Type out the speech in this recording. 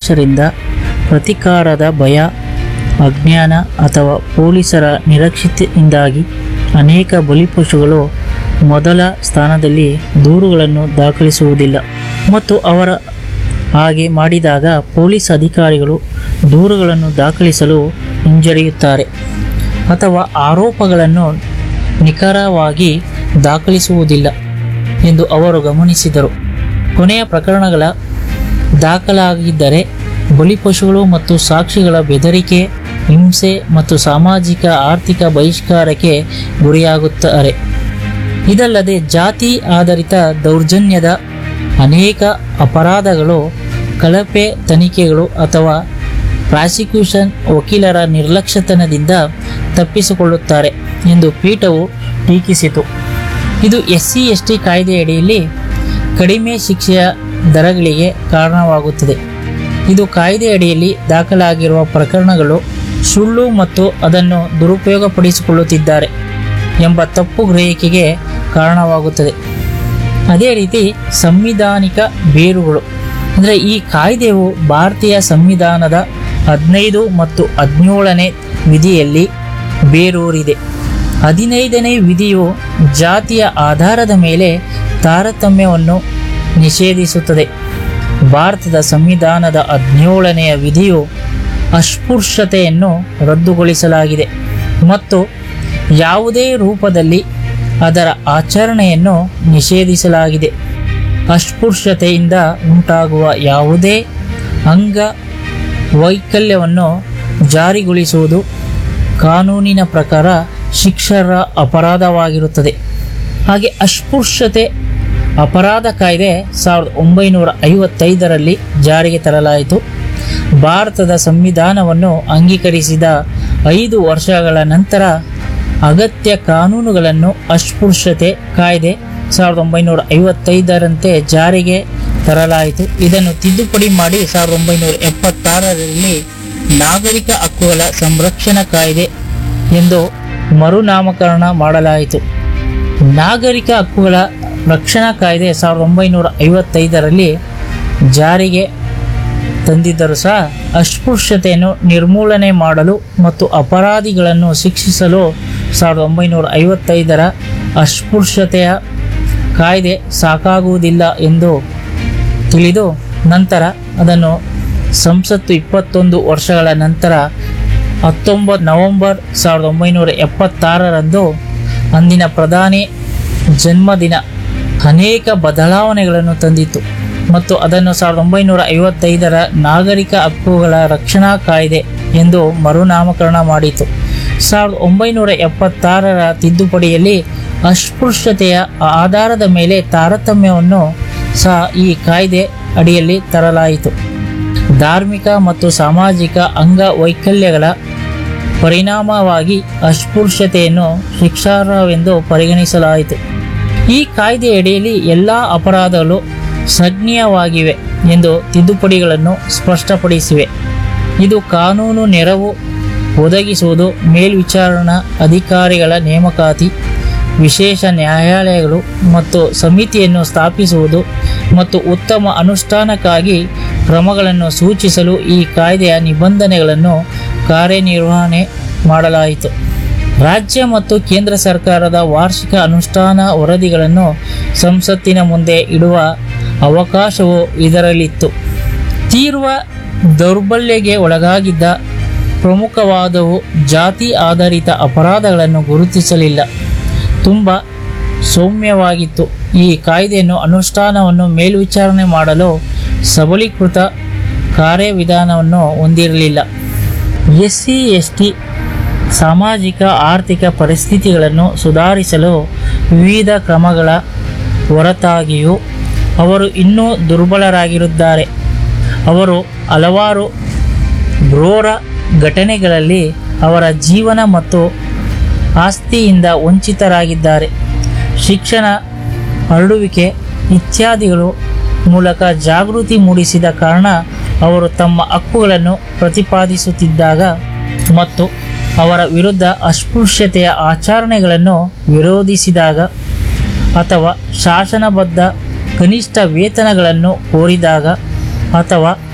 ಪೊಲೀಸರಿಂದ ಪ್ರತಿಕಾರದ ಭಯ ಅಜ್ಞಾನ ಅಥವಾ ಪೊಲೀಸರ ನಿರಕ್ಷತೆಯಿಂದಾಗಿ ಅನೇಕ ಬಲಿಪಶುಗಳು ಮೊದಲ ಸ್ಥಾನದಲ್ಲಿ ದೂರುಗಳನ್ನು ದಾಖಲಿಸುವುದಿಲ್ಲ ಮತ್ತು ಅವರ ಹಾಗೆ ಮಾಡಿದಾಗ ಪೊಲೀಸ್ ಅಧಿಕಾರಿಗಳು ದೂರುಗಳನ್ನು ದಾಖಲಿಸಲು ಹಿಂಜರಿಯುತ್ತಾರೆ ಅಥವಾ ಆರೋಪಗಳನ್ನು ನಿಖರವಾಗಿ ದಾಖಲಿಸುವುದಿಲ್ಲ ಎಂದು ಅವರು ಗಮನಿಸಿದರು ಕೊನೆಯ ಪ್ರಕರಣಗಳ ದಾಖಲಾಗಿದ್ದರೆ ಬಲಿಪಶುಗಳು ಮತ್ತು ಸಾಕ್ಷಿಗಳ ಬೆದರಿಕೆ ಹಿಂಸೆ ಮತ್ತು ಸಾಮಾಜಿಕ ಆರ್ಥಿಕ ಬಹಿಷ್ಕಾರಕ್ಕೆ ಗುರಿಯಾಗುತ್ತಾರೆ ಇದಲ್ಲದೆ ಜಾತಿ ಆಧಾರಿತ ದೌರ್ಜನ್ಯದ ಅನೇಕ ಅಪರಾಧಗಳು ಕಳಪೆ ತನಿಖೆಗಳು ಅಥವಾ ಪ್ರಾಸಿಕ್ಯೂಷನ್ ವಕೀಲರ ನಿರ್ಲಕ್ಷ್ಯತನದಿಂದ ತಪ್ಪಿಸಿಕೊಳ್ಳುತ್ತಾರೆ ಎಂದು ಪೀಠವು ಟೀಕಿಸಿತು ಇದು ಎಸ್ ಸಿ ಎಸ್ ಟಿ ಕಾಯ್ದೆಯಡಿಯಲ್ಲಿ ಕಡಿಮೆ ಶಿಕ್ಷೆಯ ದರಗಳಿಗೆ ಕಾರಣವಾಗುತ್ತದೆ ಇದು ಕಾಯ್ದೆಯಡಿಯಲ್ಲಿ ದಾಖಲಾಗಿರುವ ಪ್ರಕರಣಗಳು ಸುಳ್ಳು ಮತ್ತು ಅದನ್ನು ದುರುಪಯೋಗಪಡಿಸಿಕೊಳ್ಳುತ್ತಿದ್ದಾರೆ ಎಂಬ ತಪ್ಪು ಗ್ರಹಿಕೆಗೆ ಕಾರಣವಾಗುತ್ತದೆ ಅದೇ ರೀತಿ ಸಂವಿಧಾನಿಕ ಬೇರುಗಳು ಅಂದರೆ ಈ ಕಾಯ್ದೆಯು ಭಾರತೀಯ ಸಂವಿಧಾನದ ಹದಿನೈದು ಮತ್ತು ಹದಿನೇಳನೇ ವಿಧಿಯಲ್ಲಿ ಬೇರೂರಿದೆ ಹದಿನೈದನೇ ವಿಧಿಯು ಜಾತಿಯ ಆಧಾರದ ಮೇಲೆ ತಾರತಮ್ಯವನ್ನು ನಿಷೇಧಿಸುತ್ತದೆ ಭಾರತದ ಸಂವಿಧಾನದ ಹದಿನೇಳನೆಯ ವಿಧಿಯು ಅಸ್ಪೃಶ್ಯತೆಯನ್ನು ರದ್ದುಗೊಳಿಸಲಾಗಿದೆ ಮತ್ತು ಯಾವುದೇ ರೂಪದಲ್ಲಿ ಅದರ ಆಚರಣೆಯನ್ನು ನಿಷೇಧಿಸಲಾಗಿದೆ ಅಸ್ಪೃಶ್ಯತೆಯಿಂದ ಉಂಟಾಗುವ ಯಾವುದೇ ಅಂಗ ವೈಕಲ್ಯವನ್ನು ಜಾರಿಗೊಳಿಸುವುದು ಕಾನೂನಿನ ಪ್ರಕಾರ ಶಿಕ್ಷರ ಅಪರಾಧವಾಗಿರುತ್ತದೆ ಹಾಗೆ ಅಸ್ಪೃಶ್ಯತೆ ಅಪರಾಧ ಕಾಯ್ದೆ ಸಾವಿರದ ಒಂಬೈನೂರ ಐವತ್ತೈದರಲ್ಲಿ ಜಾರಿಗೆ ತರಲಾಯಿತು ಭಾರತದ ಸಂವಿಧಾನವನ್ನು ಅಂಗೀಕರಿಸಿದ ಐದು ವರ್ಷಗಳ ನಂತರ ಅಗತ್ಯ ಕಾನೂನುಗಳನ್ನು ಅಸ್ಪೃಶ್ಯತೆ ಕಾಯ್ದೆ ಸಾವಿರದ ಒಂಬೈನೂರ ಐವತ್ತೈದರಂತೆ ಜಾರಿಗೆ ತರಲಾಯಿತು ಇದನ್ನು ತಿದ್ದುಪಡಿ ಮಾಡಿ ಸಾವಿರದ ಒಂಬೈನೂರ ಎಪ್ಪತ್ತಾರರಲ್ಲಿ ನಾಗರಿಕ ಹಕ್ಕುಗಳ ಸಂರಕ್ಷಣಾ ಕಾಯ್ದೆ ಎಂದು ಮರುನಾಮಕರಣ ಮಾಡಲಾಯಿತು ನಾಗರಿಕ ಹಕ್ಕುಗಳ ರಕ್ಷಣಾ ಕಾಯ್ದೆ ಸಾವಿರದ ಒಂಬೈನೂರ ಐವತ್ತೈದರಲ್ಲಿ ಜಾರಿಗೆ ತಂದಿದ್ದರೂ ಸಹ ಅಸ್ಪೃಶ್ಯತೆಯನ್ನು ನಿರ್ಮೂಲನೆ ಮಾಡಲು ಮತ್ತು ಅಪರಾಧಿಗಳನ್ನು ಶಿಕ್ಷಿಸಲು ಸಾವಿರದ ಒಂಬೈನೂರ ಐವತ್ತೈದರ ಅಸ್ಪೃಶ್ಯತೆಯ ಕಾಯ್ದೆ ಸಾಕಾಗುವುದಿಲ್ಲ ಎಂದು ತಿಳಿದು ನಂತರ ಅದನ್ನು ಸಂಸತ್ತು ಇಪ್ಪತ್ತೊಂದು ವರ್ಷಗಳ ನಂತರ ಹತ್ತೊಂಬತ್ತು ನವೆಂಬರ್ ಸಾವಿರದ ಒಂಬೈನೂರ ಎಪ್ಪತ್ತಾರರಂದು ಅಂದಿನ ಪ್ರಧಾನಿ ಜನ್ಮದಿನ ಅನೇಕ ಬದಲಾವಣೆಗಳನ್ನು ತಂದಿತು ಮತ್ತು ಅದನ್ನು ಸಾವಿರದ ಒಂಬೈನೂರ ಐವತ್ತೈದರ ನಾಗರಿಕ ಹಕ್ಕುಗಳ ರಕ್ಷಣಾ ಕಾಯ್ದೆ ಎಂದು ಮರುನಾಮಕರಣ ಮಾಡಿತು ಸಾವಿರದ ಒಂಬೈನೂರ ಎಪ್ಪತ್ತಾರರ ತಿದ್ದುಪಡಿಯಲ್ಲಿ ಅಸ್ಪೃಶ್ಯತೆಯ ಆಧಾರದ ಮೇಲೆ ತಾರತಮ್ಯವನ್ನು ಸಹ ಈ ಕಾಯ್ದೆ ಅಡಿಯಲ್ಲಿ ತರಲಾಯಿತು ಧಾರ್ಮಿಕ ಮತ್ತು ಸಾಮಾಜಿಕ ಅಂಗವೈಕಲ್ಯಗಳ ಪರಿಣಾಮವಾಗಿ ಅಸ್ಪೃಶ್ಯತೆಯನ್ನು ಶಿಕ್ಷಾರ್ಹವೆಂದು ಪರಿಗಣಿಸಲಾಯಿತು ಈ ಕಾಯ್ದೆಯಡಿಯಲ್ಲಿ ಎಲ್ಲ ಅಪರಾಧಗಳು ಸಂಜ್ಞೇಯವಾಗಿವೆ ಎಂದು ತಿದ್ದುಪಡಿಗಳನ್ನು ಸ್ಪಷ್ಟಪಡಿಸಿವೆ ಇದು ಕಾನೂನು ನೆರವು ಒದಗಿಸುವುದು ಮೇಲ್ವಿಚಾರಣಾ ಅಧಿಕಾರಿಗಳ ನೇಮಕಾತಿ ವಿಶೇಷ ನ್ಯಾಯಾಲಯಗಳು ಮತ್ತು ಸಮಿತಿಯನ್ನು ಸ್ಥಾಪಿಸುವುದು ಮತ್ತು ಉತ್ತಮ ಅನುಷ್ಠಾನಕ್ಕಾಗಿ ಕ್ರಮಗಳನ್ನು ಸೂಚಿಸಲು ಈ ಕಾಯ್ದೆಯ ನಿಬಂಧನೆಗಳನ್ನು ಕಾರ್ಯನಿರ್ವಹಣೆ ಮಾಡಲಾಯಿತು ರಾಜ್ಯ ಮತ್ತು ಕೇಂದ್ರ ಸರ್ಕಾರದ ವಾರ್ಷಿಕ ಅನುಷ್ಠಾನ ವರದಿಗಳನ್ನು ಸಂಸತ್ತಿನ ಮುಂದೆ ಇಡುವ ಅವಕಾಶವು ಇದರಲ್ಲಿತ್ತು ತೀವ್ರ ದೌರ್ಬಲ್ಯಗೆ ಒಳಗಾಗಿದ್ದ ಪ್ರಮುಖವಾದವು ಜಾತಿ ಆಧಾರಿತ ಅಪರಾಧಗಳನ್ನು ಗುರುತಿಸಲಿಲ್ಲ ತುಂಬ ಸೌಮ್ಯವಾಗಿತ್ತು ಈ ಕಾಯ್ದೆಯನ್ನು ಅನುಷ್ಠಾನವನ್ನು ಮೇಲ್ವಿಚಾರಣೆ ಮಾಡಲು ಸಬಲೀಕೃತ ಕಾರ್ಯವಿಧಾನವನ್ನು ಹೊಂದಿರಲಿಲ್ಲ ಎಸ್ ಸಿ ಎಸ್ ಟಿ ಸಾಮಾಜಿಕ ಆರ್ಥಿಕ ಪರಿಸ್ಥಿತಿಗಳನ್ನು ಸುಧಾರಿಸಲು ವಿವಿಧ ಕ್ರಮಗಳ ಹೊರತಾಗಿಯೂ ಅವರು ಇನ್ನೂ ದುರ್ಬಲರಾಗಿರುತ್ತಾರೆ ಅವರು ಹಲವಾರು ಘೋರ ಘಟನೆಗಳಲ್ಲಿ ಅವರ ಜೀವನ ಮತ್ತು ಆಸ್ತಿಯಿಂದ ವಂಚಿತರಾಗಿದ್ದಾರೆ ಶಿಕ್ಷಣ ಹರಡುವಿಕೆ ಇತ್ಯಾದಿಗಳು ಮೂಲಕ ಜಾಗೃತಿ ಮೂಡಿಸಿದ ಕಾರಣ ಅವರು ತಮ್ಮ ಹಕ್ಕುಗಳನ್ನು ಪ್ರತಿಪಾದಿಸುತ್ತಿದ್ದಾಗ ಮತ್ತು ಅವರ ವಿರುದ್ಧ ಅಸ್ಪೃಶ್ಯತೆಯ ಆಚರಣೆಗಳನ್ನು ವಿರೋಧಿಸಿದಾಗ ಅಥವಾ ಶಾಸನಬದ್ಧ ಕನಿಷ್ಠ ವೇತನಗಳನ್ನು ಕೋರಿದಾಗ ಅಥವಾ